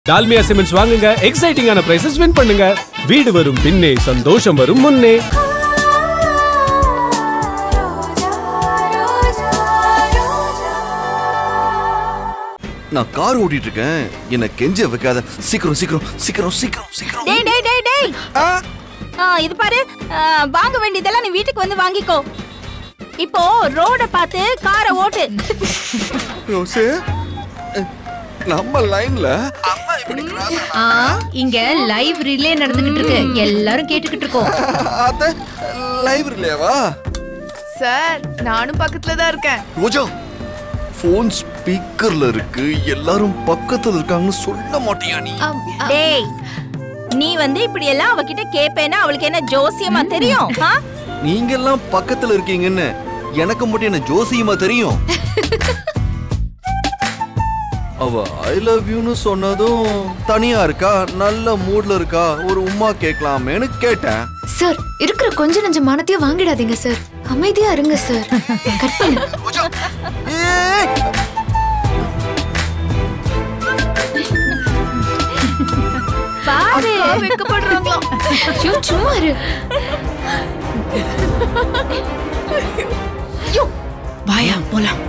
Dalmia cements வாங்குங்க எக்ஸைட்டிங்கான prices win பண்ணுங்க வீடு வரும் பின்னே சந்தோஷம் வரும் முன்னே நான் கார் ஓட்டிட்டு இருக்கேன் என்ன கெஞ்ச வைக்காத சீக்கிரம் சீக்கிரம் சீக்கிரம் சீக்கிரம் சீக்கிரம் டேய் டேய் டேய் டேய் ஆ, ஆ, இது பாரு ஆ, வாங்க வேண்டியதெல்லாம் நீ வீட்டுக்கு வந்து வாங்கிக்கோ இப்போ ரோட பார்த்து காரை ஓட்டு ரோசே அஹ், நம்ம லைன்ல அம்மா இப்படி cross ஆ இங்க லைவ் ரிலே நடந்துகிட்டு இருக்கு எல்லாரும் கேட்டுக்கிட்டு இருக்கோம் அத லைப்ரரியிலேவா சார் நானும் பக்கத்துல தான் இருக்கேன் ரோஜா போன் ஸ்பீக்கர்ல இருக்கு எல்லாரும் பக்கத்துல இருக்காங்கன்னு சொல்ல மாட்டியா நீ டேய் நீ வந்து இப்படி எல்லாம் அவகிட்ட கேப்பேன்னா அவளுக்கு என்ன ஜோசியமா தெரியும் ஆ? நீங்க எல்லாம் பக்கத்துல இருக்கீங்கன்னு எனக்கு மட்டும் என்ன ஜோசியமா தெரியும் அவ ஐ லவ் யூன்னு சொன்னதும் தனியா இருக்கா நல்ல மூட்ல இருக்கா ஒரு உம்மா கேட்கலாமேன்னு கேட்டேன் சார் இருக்கிற கொஞ்ச நஞ்ச மானத்தையும் வாங்கிடாதீங்க சார் அமைதியா இருங்க சார் கட் பண்ணு ரோஜா ஏய் பாரு வெக்கப்படுறாங்களாம் ஐயோ, சும்மா இரு வாயா போலாம்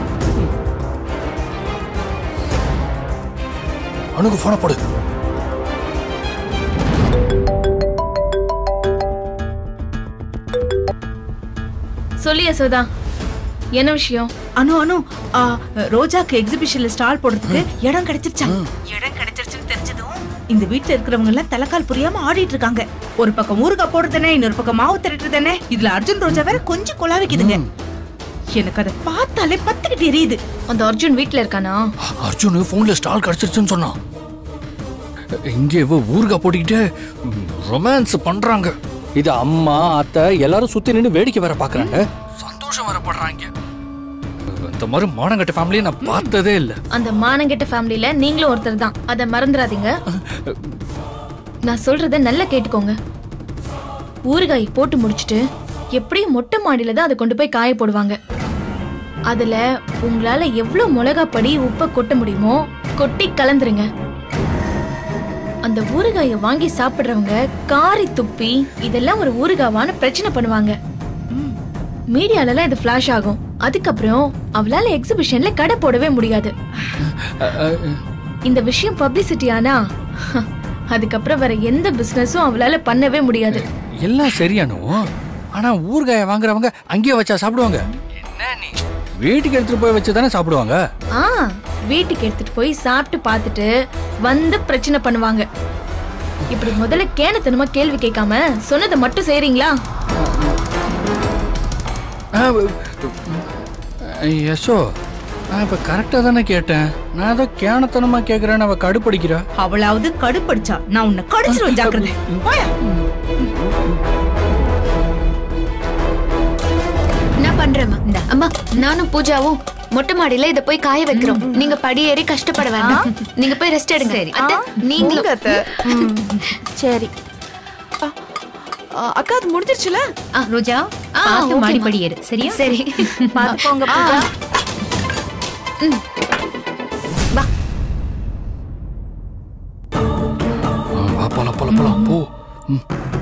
அணுகு போன போடு சொல்லு யசோதா என்ன விஷயம் அனு அனு ஆ, ரோஜாக்கு எக்ஸிபிஷன்ல ஸ்டால் போடுறதுக்கு இடம் கிடைச்சிருச்சா இடம் கிடைச்சிருச்சுன்னு தெரிஞ்சதும் இந்த வீட்ல இருக்கிறவங்க எல்லாம் தலைக்கால் புரியாம ஆடிட்டு இருக்காங்க ஒரு பக்கம் ஊறுகாய் போடுறதுனே இன்னொரு பக்கம் மாவு திரட்டுறதுனே இதுல அர்ஜுன் ரோஜா வேற கொஞ்சம் கொலாவிக்குதுங்க எனக்கு அதை பார்த்தாலே பத்துக்கிட்டு எரியுது அந்த அர்ஜுன் வீட்ல இருக்கானா அர்ஜுன் போன்ல ஸ்டால் கிடைச்சிருச்சுன்னு சொன்னான் இங்க இவ ஊறுகாய் போட்டுக்கிட்டு ரொமான்ஸ் பண்றாங்க இது அம்மா அத்தை எல்லாரும் சுத்தி நின்னு வேடிக்கை வேற பாக்குறாங்க சந்தோஷம் வேற படுறாங்க இந்த மாதிரி மானங்கட்ட ஃபேமிலியை நான் பார்த்ததே இல்ல அந்த மானங்கெட்ட ஃபேமிலில நீங்களும் ஒருத்தர் தான் அதை மறந்துடாதீங்க நான் சொல்றத நல்லா கேட்டுக்கோங்க ஊறுகாய் போட்டு முடிச்சிட்டு எப்படியும் மொட்டை மாடியில தான் அதை கொண்டு போய் காய போடுவாங்க அதுல உங்களால எவ்வளவு மிளகாப்படி உப்பை கொட்ட முடியுமோ கொட்டி கலந்துருங்க அந்த ஊறுகாயை வாங்கி சாப்பிடுறவங்க காரி துப்பி இதெல்லாம் ஒரு ஊறுகாவான பிரச்சனை பண்ணுவாங்க மீடியாலலாம் இது ஃபிளாஷ் ஆகும் அதுக்கப்புறம் அவளால எக்ஸிபிஷன்ல கடை போடவே முடியாது இந்த விஷயம் பப்ளிசிட்டி ஆனா அதுக்கப்புறம் வேற எந்த பிசினஸும் அவளால பண்ணவே முடியாது எல்லாம் சரியானோ ஆனா ஊறுகாய வாங்குறவங்க அங்கேயே வச்சா சாப்பிடுவாங்க என்ன நீ வீட்டுக்கு எடுத்துட்டு போய் வச்சு தானே சாப்பிடுவாங்க ஆ வீட்டுக்கு எடுத்துட்டு போய் சாப்பிட்டு பார்த்துட்டு வந்து பிரச்சனை பண்ணுவாங்க இப்படி முதல்ல கேனத்தனமா கேள்வி கேட்காம சொன்னதை மட்டும் செய்றீங்களா ஆ, யசோ நான் இப்ப கரெக்டா தானே கேட்டேன் நான் ஏதோ கேனத்தனமா கேக்குறேன்னு அவ கடுப்படிக்கிறா அவளாவது கடுப்படிச்சா நான் உன்னை கடிச்சிருவேன் ஜாக்கிரதை போயா நான் பண்றேம்மா அம்மா நானும் பூஜாவும் மொட்டை மாடியில இத போய் காய வைக்கிறோம் நீங்க படி ஏறி கஷ்டப்பட வேண்டாம் நீங்க போய் ரெஸ்ட் எடுங்க சரி. அத்தை, நீங்களும் போங்க அத்தை. சரி ஆ, அக்கா அது முடிஞ்சிருச்சுல ஆ, ரோஜா ஆ, பார்த்து ஓகேம்மா. மாடிப்படி ஏறு சரியா சரி பாத்துக்கோங்க பூஜா ஆ, வா போலாம் போலாம் போலாம் போ ம்.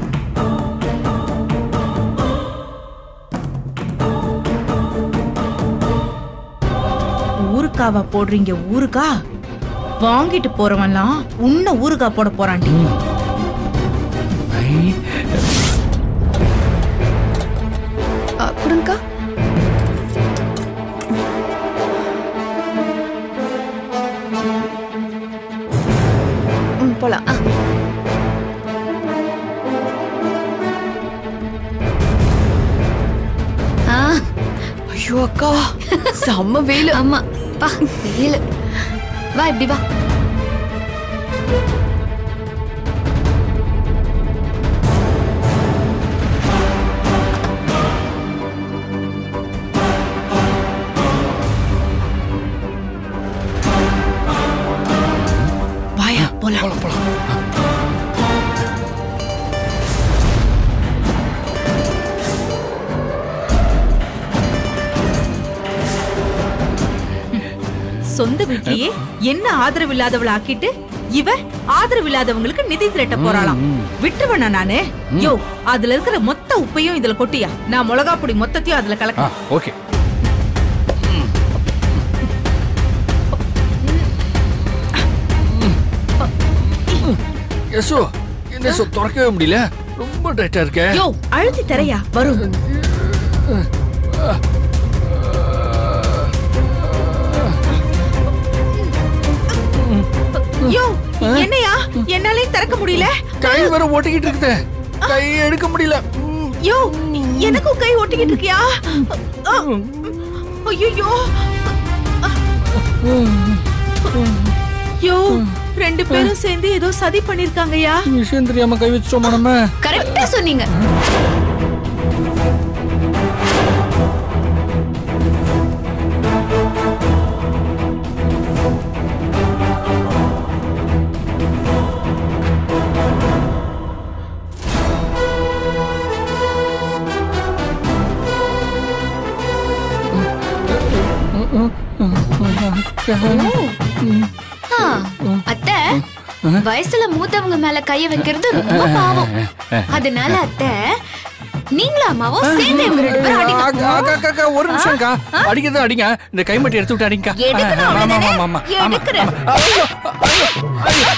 ஊருக்காவா போடுறீங்க ஊருக்கா வாங்கிட்டு போறவன்லாம் உன்ன ஊருக்கா போட போறான்டி ஐ, ஆ, கொடுங்கக்கா ம், போலாம் ஆ, ஐயோ அக்கா செம்ம வெயிலு ஆமா பா வெயில் வா இப்படி வா வாயா போலாம் போலாம் போலாம் சொந்த வீட்லயே என்ன ஆதரவு இல்லாதவள ஆக்கிட்டு இவ ஆதரவு இல்லாதவங்களுக்கு நிதி திரட்ட போறாளாம் விட்டுருவேனா நானு யோ அதுல இருக்கிற மொத்த உப்பையும் இதுல கொட்டியா நான் மிளகா பொடி மொத்தத்தையும் அதுல ஆ கலக்க ஓகே யசோ என்ன சோ திறக்கவே முடியல ரொம்ப டைட்டா இருக்கே யோ அழுத்தி தரையா வரும் யோ என்னையா என்னாலே திறக்க முடியல கை வர ஓட்டிக்கிட்டு இருக்குது கை எடுக்க முடியல ம். யோ எனக்கும் கை ஒட்டிக்கிட்டு இருக்கியா ஐயோ யோ ரெண்டு பேரும் சேர்ந்து ஏதோ சதி பண்ணிருக்காங்கயா விஷயம் தெரியாம கை வச்சிட்டோமா நம்ம கரெக்டா சொன்னீங்க ஆ, அத்தை வயசுல மூத்தவங்க மேல கைய வைக்கிறது ரொம்ப பாவம் அதனால அத்தை நீங்களும் அம்மாவும் சேர்ந்து இவங்க ரெண்டு பேரும் அடிங்க அக்கா, அக்கா, அக்கா, அக்கா, ஒரு நிமிஷம்க்கா அடிக்கிறது அடிங்க இந்த கைமட்டி எடுத்து விட்டு அடிங்கக்கா எடுக்கணும் ஆமா, அவ்வளவுதானே? ஆமா, ஆமா, ஆமா. எடுக்கிறேன். ஐயோ, ஐயோ, ஐயோ.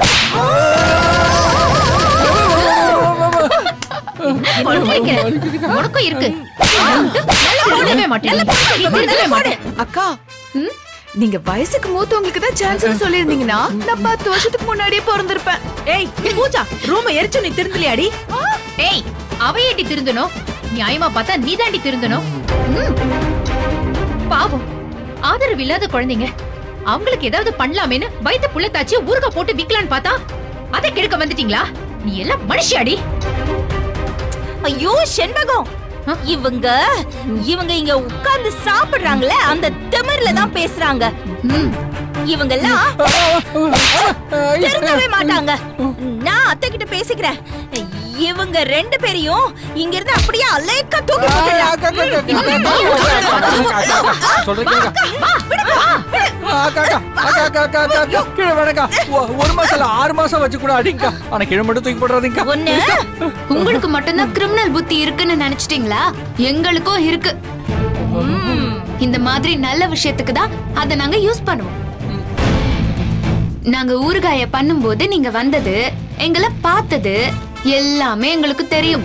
இருக்கு. உனக்கும் இருக்கு நல்லா போடவே மாட்டேன் நீ திருந்தவே மாட்டேன் அக்கா நீங்க வயசுக்கு மூத்தவங்களுக்கு தான் சான்ஸ் சொல்லிருந்தீங்கன்னா நான் பத்து வருஷத்துக்கு முன்னாடியே பிறந்திருப்பேன் ஏய் பூஜா ரூம எரிச்சு நீ திருந்தலையாடி ஏய் அவ ஏட்டி திருந்தணும் நியாயமா பார்த்தா நீ தாண்டி திருந்தணும் ம். பாவம் ஆதரவு இல்லாத குழந்தைங்க அவங்களுக்கு ஏதாவது பண்ணலாமேன்னு வயித்த புள்ள தாச்சி ஊறுக போட்டு விக்கலான்னு பார்த்தா அதை கெடுக்க வந்துட்டீங்களா நீ எல்லாம் மனுஷியாடி ஐயோ செண்பகம் இவங்க இவங்க இங்க உட்கார்ந்து சாப்பிடுறாங்களே அந்த திமிர்ல தான் பேசுறாங்க இவங்க எல்லாம் திருந்தவே மாட்டாங்க நான் அத்தை கிட்ட பேசிக்கிறேன் இவங்க ரெண்டு பேரையும் இங்க இருந்து அப்படியே அலேக்கா தூக்கி அக்கா, அக்கா, அக்கா, அக்கா, அக்கா, சொல்றேன் கேளுங்க. அக்கா, அக்கா, அக்கா, அக்கா, அக்கா, அக்கா, அக்கா, கீழே வேணாக்கா. ஒ- ஒரு மாசம் இல்ல ஆறு மாசம் வச்சு கூட அடிங்கக்கா ஆனா கீழே மட்டும் தூக்கி போடுறாதீங்கக்கா ஒண்ணு உங்களுக்கு மட்டும்தான் கிரிமினல் புத்தி இருக்குன்னு நினைச்சிட்டீங்களா எங்களுக்கும் இருக்கு இந்த மாதிரி நல்ல விஷயத்துக்கு தான் அதை நாங்க யூஸ் பண்ணுவோம் நாங்க ஊறுகாய பண்ணும்போது நீங்க வந்தது எங்களை பார்த்தது எல்லாமே எங்களுக்கு தெரியும்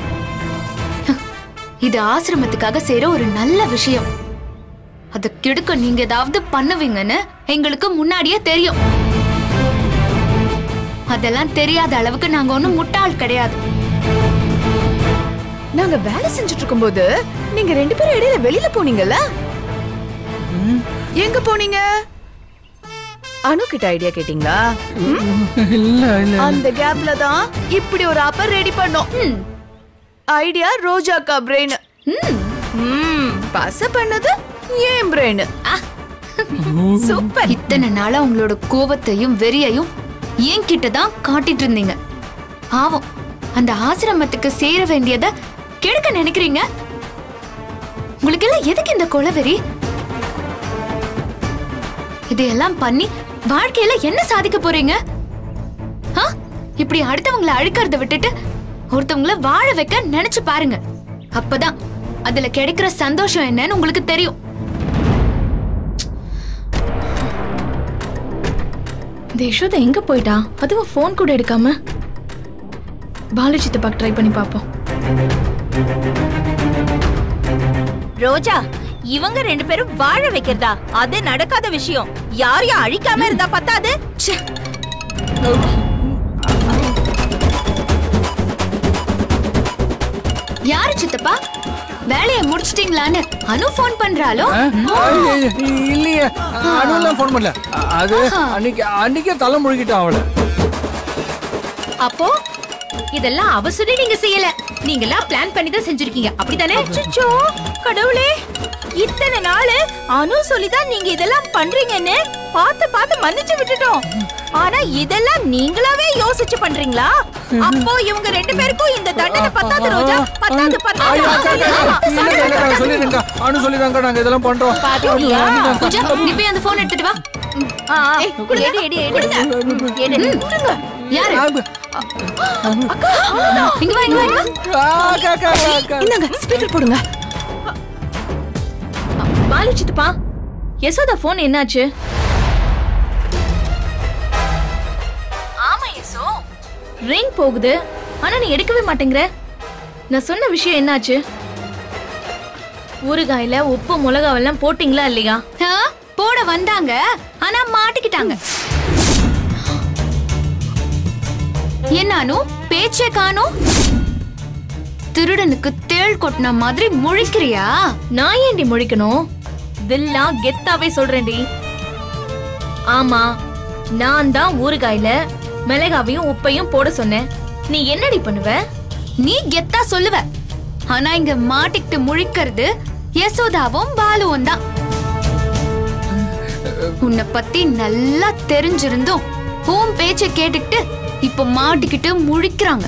இது ஆசிரமத்துக்காக செய்யற ஒரு நல்ல விஷயம் அதை கெடுக்க நீங்க ஏதாவது பண்ணுவீங்கன்னு எங்களுக்கு முன்னாடியே தெரியும் அதெல்லாம் தெரியாத அளவுக்கு நாங்க ஒண்ணும் முட்டாள் கிடையாது நாங்க வேலை செஞ்சுட்டு இருக்கும்போது நீங்க ரெண்டு பேரும் இடையில வெளியில போனீங்கல்ல எங்க போனீங்க அனு கிட்ட ஐடியா கேட்டீங்களா இல்ல இல்ல அந்த கேப்ல தான் இப்படி ஒரு ஆப்பர் ரெடி பண்ணோம் ஐடியா ரோஜாக்கா பிரெயின் பச பண்ணது ஏன் பிரெயின் சூப்பர் இத்தனை நாளா உங்களோட கோவத்தையும் வெறியையும் என்கிட்ட தான் காட்டிட்டு இருந்தீங்க ஆவம் அந்த ஆசிரமத்துக்கு சேர வேண்டியத கெடுக்க நினைக்கிறீங்க உங்களுக்கு எல்லாம் எதுக்கு இந்த கொலவெறி இதையெல்லாம் பண்ணி வாழ்க்கையில என்ன சாதிக்க போறீங்க ஆ? இப்படி அடுத்தவங்கள அழுக்கறத விட்டுட்டு ஒருத்தவங்கள வாழ வைக்க நினைச்சு பாருங்க அப்பதான் அதுல கிடைக்கிற சந்தோஷம் என்னன்னு உங்களுக்கு தெரியும் இந்த யசோதா எங்க போயிட்டா அதுவும் ஃபோன் கூட எடுக்காம பாலாஜி தப்பாக்கு ட்ரை பண்ணி பார்ப்போம் ரோஜா இவங்க ரெண்டு பேரும் வாழ வைக்கிறதா அது நடக்காத விஷயம் யாரையும் அழிக்காம இருந்தா பத்தாது ச்சே. யாரு சித்தப்பா வேலையை முடிச்சிட்டீங்களான்னு அனு ஃபோன் பண்றாளோ ஐய, இல்லையே அனுலாம் ஃபோன் பண்ணல அது அன்னைக்கு அன்னைக்கே தலை முழுகிட்டான் அவளை அப்போ இதெல்லாம் அவ சொல்லி நீங்க செய்யல நீங்களா பிளான் பண்ணி தான் செஞ்சிருக்கீங்க அப்படிதானே அச்சோ கடவுளே இத்தனை நாள் அனு சொல்லிதான் நீங்க இதெல்லாம் பண்றீங்கன்னு பார்த்து பார்த்து மன்னிச்சு விட்டுட்டோம் ஆனா இதெல்லாம் நீங்களாவே யோசிச்சு பண்றீங்களா அப்போ இவங்க ரெண்டு பேருக்கும் இந்த தண்டனை பத்தாது ரோஜா பத்தாது ஐயோ, அக்கா, அக்கா, அக்கா, பத்தாது இல்லைங்க, இல்லைங்க, சொல்லிடுங்க அனு சொல்லிதாங்க நாங்க இதெல்லாம் பண்றோம் பாத்தீங்களா? பூஜா நீ போய் அந்த போன் எடுத்துட்டு வா ஆ, ஆ, எடு, எடு, எடு. எடு. யாரு இங்க வா இங்க வா இந்தாங்க ஸ்பீக்கர் போடுங்க பாலு சித்தப்பா யசோதா போன் என்னாச்சு ஆமா யசோ ரிங் போகுது ஆனா நீ எடுக்கவே மாட்டேங்கிற நான் சொன்ன விஷயம் என்னாச்சு ஊறுகாயில உப்பு மிளகாவெல்லாம் போட்டீங்களா இல்லையா ஆ, போட வந்தாங்க ஆனா மாட்டிக்கிட்டாங்க என்னானு பேச்சே காணும் திருடனுக்கு தேள் கொட்டின மாதிரி முழிக்கிறியா நான் ஏண்டி முழிக்கணும் தில்லா கெத்தாவே சொல்றேன்டி ஆமா நான் தான் ஊறுகாயில மிளகாவையும் உப்பையும் போட சொன்னேன் நீ என்னடி பண்ணுவ நீ கெத்தா சொல்லுவ ஆனா இங்க மாட்டிக்கிட்டு முழிக்கிறது யசோதாவும் பாலுவும் தான் உன்னை பத்தி நல்லா தெரிஞ்சிருந்தும் உன் பேச்ச கேட்டுக்கிட்டு இப்ப மாட்டிக்கிட்டு முழிக்கிறாங்க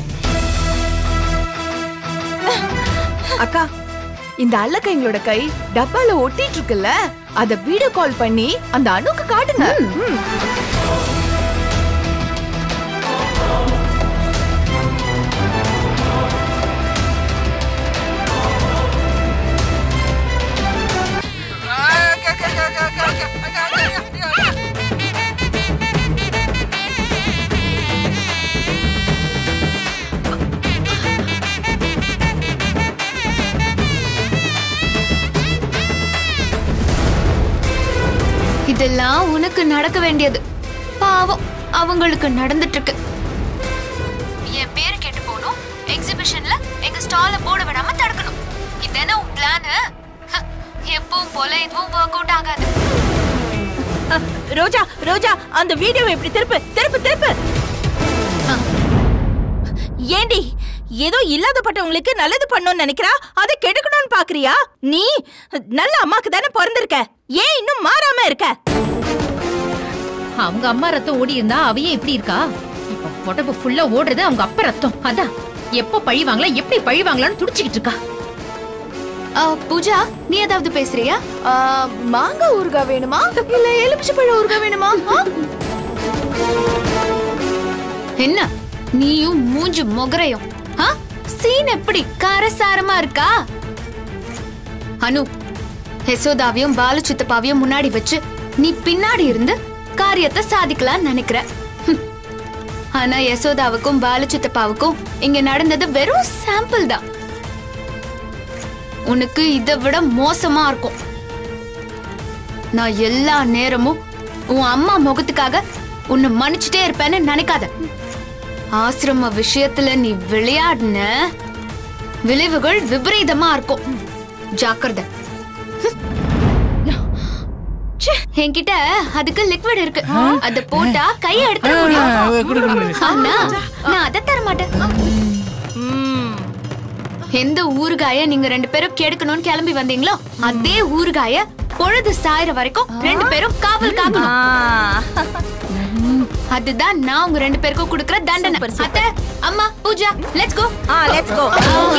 அக்கா இந்த அல்லக்கா எங்களோட கை டப்பால ஒட்டிட்டு இருக்குல்ல அத வீடியோ கால் பண்ணி அந்த அணுக்கு காட்டுங்க ம். இதெல்லாம் உனக்கு நடக்க வேண்டியது பாவம் அவங்களுக்கு நடந்துட்டு இருக்கு என் பேரு கேட்டு போகணும் எக்ஸிபிஷன்ல எங்க ஸ்டால போட விடாம தடுக்கணும் இதானே உன் பிளான் எப்பவும் போல இதுவும் ஒர்க் அவுட் ஆகாது அ, ரோஜா ரோஜா அந்த வீடியோவை இப்படி திருப்பு திருப்பு திருப்பு ஏண்டி ஏதோ இல்லாதப்பட்டவங்களுக்கு நல்லது பண்ணணும்னு நினைக்கிறா அதை கெடுக்கணும்னு பாக்குறியா நீ நல்ல அம்மாக்கு தானே பிறந்திருக்க ஏன் இன்னும் மாறாம இருக்க அவங்க அம்மா ரத்தம் ஓடி இருந்தா அவையே இப்படி இருக்கா இப்ப உடம்பு ஃபுல்லா ஓடுறது அவங்க அப்பா ரத்தம் அதான் எப்ப பழி வாங்கலாம் எப்படி பழி வாங்கலாம்னு துடிச்சுக்கிட்டு இருக்கா ஆ, பூஜா நீ ஏதாவது பேசுறியா ஆ, மாங்காய் ஊறுகாய் வேணுமா இல்ல எலுமிச்சப்பழம் ஊறுகாய் வேணுமா ஆ? என்ன நீயும் மூஞ்சு மொகரையும் ஆ? சீன் எப்படி காரசாரமா இருக்கா அனு யசோதாவையும் பாலு சித்தப்பாவையும் முன்னாடி வச்சு நீ பின்னாடி இருந்து காரியத்தை சாதிக்கலாம் நினைக்கிற ஹம். ஆனா யசோதாவுக்கும் பாலு சித்தப்பாவுக்கும் இங்க நடந்தது வெறும் சாம்பிள் தான் உனக்கு இதை விட மோசமா இருக்கும் நான் எல்லா நேரமும் உன் அம்மா முகத்துக்காக உன்னை மன்னிச்சுட்டே இருப்பேன்னு நினைக்காத ஆசிரம விஷயத்துல நீ விளையாடின விளைவுகள் விபரீதமா இருக்கும் ஜாக்கிரதை ச்சே, என்கிட்ட அதுக்கு லிக்விட் இருக்கு அத போட்டா கைய எடுத்துட முடியும் ஆனா நான் அதை தர மாட்டேன் எந்த ஊறுகாய நீங்க ரெண்டு பேரும் கெடுக்கணும்னு கிளம்பி வந்தீங்களோ அதே ஊறுகாய பொழுது சாயிற வரைக்கும் ரெண்டு பேரும் காவல் காக்கணும் அதுதான் நான் உங்க ரெண்டு பேருக்கும் கொடுக்கிற தண்டனை அத்தை அம்மா பூஜா லெட்ஸ் கோ ஆ லெட்ஸ் கோ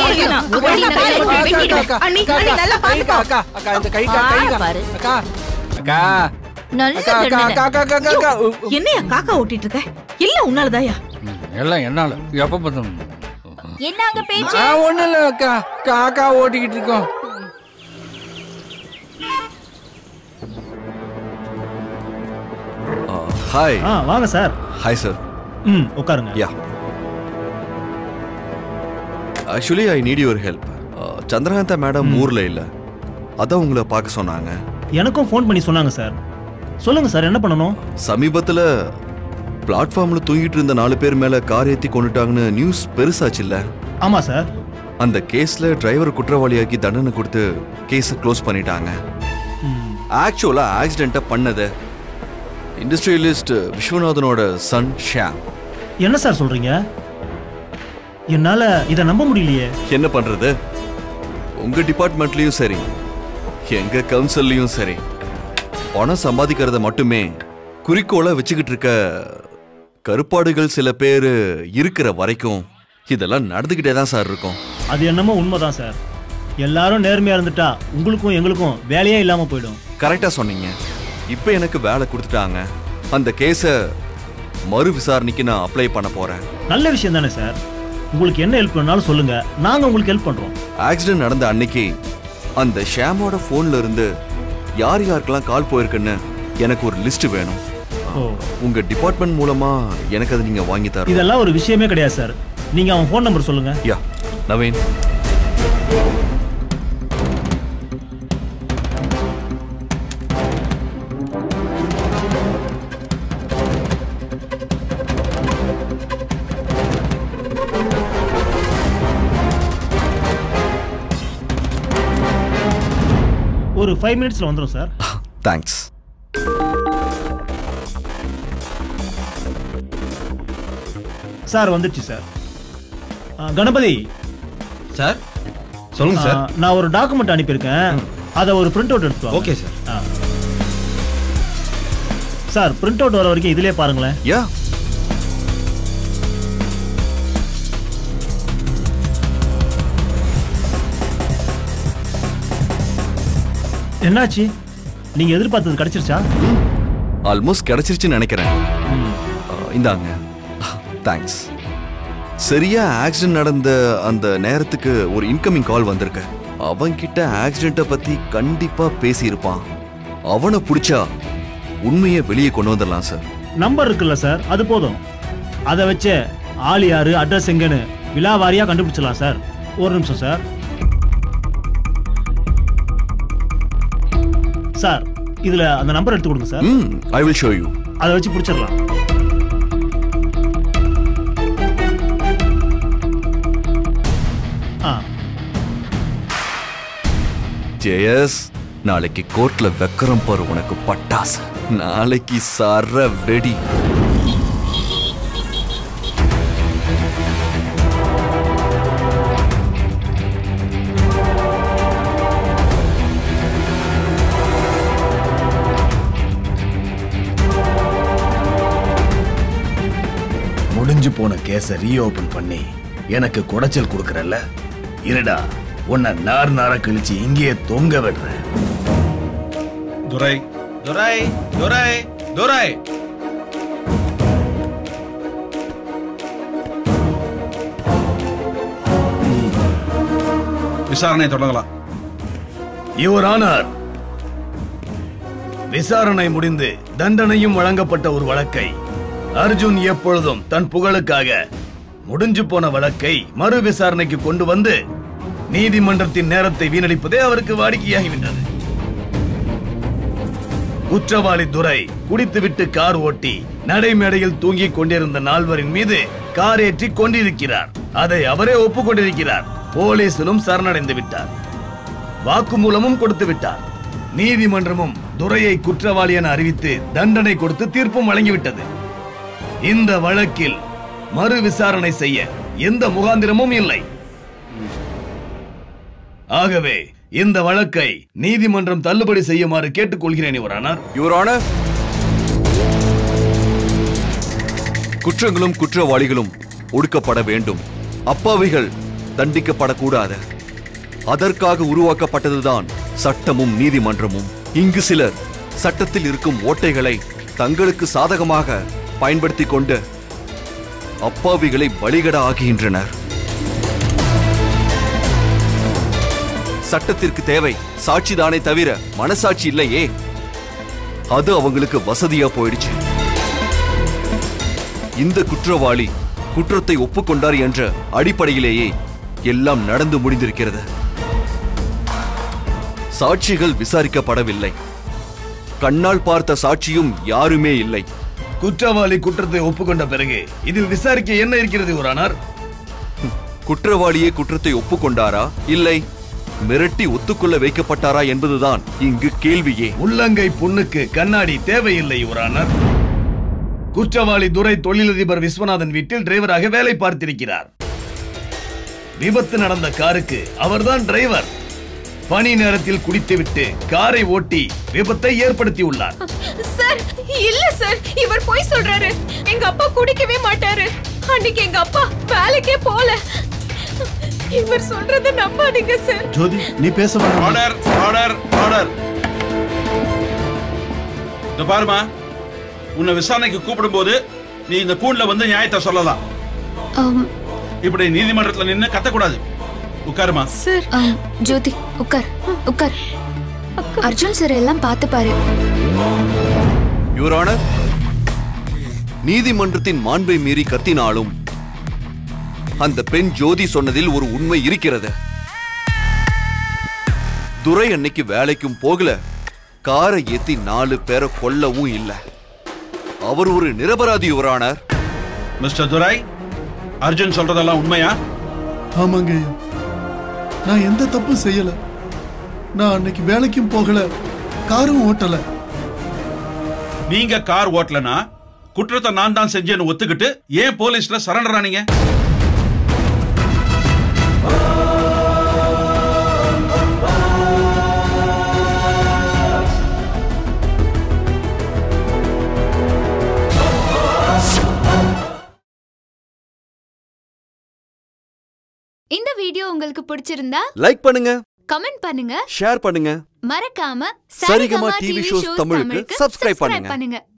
அண்ணி அண்ணி நல்லா பாத்து பாரு அக்கா நல்ல அக்கா அக்கா தண்டனை. அக்கா அக்கா அக்கா அக்கா உ- என்னையா காக்கா ஓட்டிட்டு இருக்க இல்ல உன்னாலதாயா எல்லாம் என்னால எப்ப பார்த்தோம் என்னங்க பேச்சு ஆ ஒண்ணும் இல்ல அக்கா காக்கா ஓட்டிக்கிட்டு இருக்கோம் ஹாய் ஆ வாங்க சார் ஹாய் சார் ம் உட்காருங்க yeah actually I need your help Chandrakantha madam ஊர்ல இல்ல அதான் உங்களை பார்க்க சொன்னாங்க எனக்கும் ஃபோன் பண்ணி சொன்னாங்க சார் சொல்லுங்க சார் என்ன பண்ணணும் சமீபத்துல பிளாட்ஃபார்ம்ல தூங்கிட்டு இருந்த நாலு பேர் மேல கார் ஏத்தி கொண்டுட்டாங்கன்னு நியூஸ் பெருசாச்சுல்ல ஆமா சார் அந்த கேஸ்ல டிரைவர் குற்றவாளியாக்கி தண்டனை கொடுத்து கேஸை க்ளோஸ் பண்ணிட்டாங்க ஆக்சுவலா ஆக்சிடென்ட்டை பண்ணது இண்டஸ்ட்ரியலிஸ்ட் விஸ்வநாதனோட சன் ஷியாம் என்ன சார் சொல்றீங்க என்னால இதை நம்ப முடியலையே என்ன பண்றது உங்க டிபார்ட்மெண்ட்லயும் சரி எங்க கவுன்சில்லையும் சரி பணம் சம்பாதிக்கிறத மட்டுமே குறிக்கோளா வச்சுக்கிட்டு இருக்க கருப்பாடுகள் சில பேர் இருக்கிற வரைக்கும் இதெல்லாம் நடந்துகிட்டே தான் சார் இருக்கும் அது என்னமோ உண்மைதான் சார் எல்லாரும் நேர்மையா இருந்துட்டா உங்களுக்கும் எங்களுக்கும் வேலையே இல்லாம போயிடும் கரெக்டா சொன்னீங்க இப்போ எனக்கு வேலை கொடுத்துட்டாங்க அந்த கேஸை மறு விசாரணைக்கு நான் அப்ளை பண்ண போறேன் நல்ல விஷயம் தானே சார் உங்களுக்கு என்ன ஹெல்ப் பண்ணாலும் சொல்லுங்க நாங்க உங்களுக்கு ஹெல்ப் பண்றோம் ஆக்சிடென்ட் நடந்த அன்னைக்கு அந்த ஷாமோட ஃபோன்ல இருந்து யார் யாருக்கெல்லாம் கால் போயிருக்குன்னு எனக்கு ஒரு லிஸ்ட் வேணும் ஓ உங்க டிபார்ட்மெண்ட் மூலமா எனக்கு அதை நீங்க வாங்கி தரணும் இதெல்லாம் ஒரு விஷயமே கிடையாது சார் நீங்க அவன் ஃபோன் நம்பர் சொல்லுங்க யா நவீன் ஒரு ஃபைவ் மினிட்ஸ்ல வந்துடும் சார் தேங்க்ஸ் சார் வந்துடுச்சு சார் ஆ, கணபதி சார் சொல்லுங்க சார் ஆ, நான் ஒரு டாக்குமெண்ட் அனுப்பியிருக்கேன் அதை ஒரு பிரிண்ட் அவுட் எடுத்து வாங்க. ஓகே சார் ஆ. சார் பிரிண்ட் அவுட் வர வரைக்கும் இதுலயே பாருங்களேன் யா என்னாச்சு நீங்க எதிர்பார்த்தது கிடைச்சிருச்சா ஆல்மோஸ்ட் கிடைச்சிருச்சுன்னு நினைக்கிறேன் ஆ, இந்தாங்க தேங்க்ஸ் சரியா ஆக்சிடென்ட் நடந்த அந்த நேரத்துக்கு ஒரு இன்கமிங் கால் வந்திருக்கு அவன்கிட்ட ஆக்சிடென்ட்டை பத்தி கண்டிப்பா பேசியிருப்பான் அவனை பிடிச்சா உண்மையை வெளியே கொண்டு வந்துடலாம் சார் நம்பர் இருக்குல்ல சார் அது போதும் அதை வச்சு ஆள் யாரு அட்ரஸ் எங்கன்னு விலாவாரியா கண்டுபிடிச்சிடலாம் சார் ஒரு நிமிஷம் சார் சார் இதுல அந்த நம்பர் எடுத்து கொடுங்க சார் ம் ஐ வில் ஷோ யூ அதை வச்சு பிடிச்சிடலாம் ஆ ஜெயஸ் நாளைக்கு கோர்ட்ல வெக்கரம் பாரு உனக்கு பட்டாசு நாளைக்கு சர வெடி முடிஞ்சு போன கேஸ ரீஓபன் பண்ணி எனக்கு குடைச்சல் கொடுக்கறல்ல இருடா உன்னை நார் நார கழிச்சு இங்கேயே தொங்க விடுறேன் துரை துரை துரை துரை விசாரணை தொடங்கலாம் யுவர் ஆனர் விசாரணை முடிந்து தண்டனையும் வழங்கப்பட்ட ஒரு வழக்கை அர்ஜுன் எப்பொழுதும் தன் புகழுக்காக முடிஞ்சு போன வழக்கை மறு விசாரணைக்கு கொண்டு வந்து நீதிமன்றத்தின் நேரத்தை வீணடிப்பதே அவருக்கு வாடிக்கையாகிவிட்டது குற்றவாளி துரை குடித்துவிட்டு கார் ஓட்டி நடைமேடையில் தூங்கிக் கொண்டிருந்த நால்வரின் மீது கார் ஏற்றி கொண்டிருக்கிறார் அதை அவரே ஒப்புக்கொண்டிருக்கிறார் போலீசிலும் சரணடைந்து விட்டார் வாக்குமூலமும் கொடுத்து விட்டார் நீதிமன்றமும் துரையை குற்றவாளி என அறிவித்து தண்டனை கொடுத்து தீர்ப்பும் வழங்கிவிட்டது இந்த வழக்கில் மறு விசாரணை செய்ய எந்த முகாந்திரமும் இல்லை ஆகவே இந்த வழக்கை நீதிமன்றம் தள்ளுபடி செய்யுமாறு கேட்டுக்கொள்கிறேன் இவரானார் யுவர் ஆனர் குற்றங்களும் குற்றவாளிகளும் ஒடுக்கப்பட வேண்டும் அப்பாவிகள் தண்டிக்கப்படக்கூடாது அதற்காக உருவாக்கப்பட்டதுதான் சட்டமும் நீதிமன்றமும் இங்கு சிலர் சட்டத்தில் இருக்கும் ஓட்டைகளை தங்களுக்கு சாதகமாக பயன்படுத்திக் கொண்டு அப்பாவிகளை பலிகட ஆக்குகின்றனர் சட்டத்திற்கு தேவை சாட்சிதானே தவிர மனசாட்சி இல்லையே அது அவங்களுக்கு வசதியா போயிடுச்சு இந்த குற்றவாளி குற்றத்தை ஒப்புக்கொண்டார் என்ற அடிப்படையிலேயே எல்லாம் நடந்து முடிந்திருக்கிறது சாட்சிகள் விசாரிக்கப்படவில்லை கண்ணால் பார்த்த சாட்சியும் யாருமே இல்லை குற்றவாளி குற்றத்தை ஒப்புக்கொண்ட பிறகு இதில் விசாரிக்க என்ன இருக்கிறது இவரானார் குற்றவாளியே குற்றத்தை ஒப்புக்கொண்டாரா இல்லை மிரட்டி ஒத்துக்கொள்ள வைக்கப்பட்டாரா என்பதுதான் இங்கு கேள்வியே உள்ளங்கை புண்ணுக்கு கண்ணாடி தேவையில்லை இவரானார் குற்றவாளி துரை தொழிலதிபர் விஸ்வநாதன் வீட்டில் டிரைவராக வேலை பார்த்திருக்கிறார் விபத்து நடந்த காருக்கு அவர்தான் டிரைவர் பணி நேரத்தில் குடித்துவிட்டு காரை ஓட்டி விபத்தை ஏற்படுத்தியுள்ளார் சார் இல்ல சார் இவர் போய் சொல்றாரு எங்க அப்பா குடிக்கவே மாட்டாரு அன்னைக்கு எங்க அப்பா வேலைக்கே போல இவர் சொல்றத நம்பாதீங்க சார் ஜோதி நீ பேச வேண்டாம் ஆர்டர் ஆர்டர் ஆர்டர் இந்த பாருமா உன்னை விசாரணைக்கு கூப்பிடும்போது நீ இந்த கூண்ல வந்து நியாயத்தை சொல்லலாம் ஆம், இப்படி நீதிமன்றத்துல நின்னு கத்தக்கூடாது உட்காருமா சார் ஆம், ஜோதி உட்கார் உட்கார் அர்ஜுன் சார் எல்லாம் பார்த்து பாரு யுவர் ஆனர் நீதிமன்றத்தின் மாண்பை மீறி கத்தினாலும் அந்த பெண் ஜோதி சொன்னதில் ஒரு உண்மை இருக்கிறது துரை அன்னைக்கு வேலைக்கும் போகல காரை ஏத்தி நாலு பேரை கொல்லவும் இல்ல அவர் ஒரு நிரபராதி your honour mister Durai Arjun சொல்றதெல்லாம் உண்மையா ஆமாங்க ஐயா நான் எந்த தப்பும் செய்யல நான் அன்னைக்கு வேலைக்கும் போகல காரும் ஓட்டல நீங்க கார் ஓட்டலனா குற்றத்தை நான் தான் செஞ்சேன்னு ஒத்துக்கிட்டு ஏன் போலீஸ்ல சரண்டர் ஆனீங்க இந்த வீடியோ உங்களுக்கு பிடிச்சிருந்தா லைக் பண்ணுங்க கமெண்ட் பண்ணுங்க ஷேர் பண்ணுங்க மறக்காம சரிகமா டிவி ஷோஸ் தமிழுக்கு subscribe பண்ணுங்க. பண்ணுங்க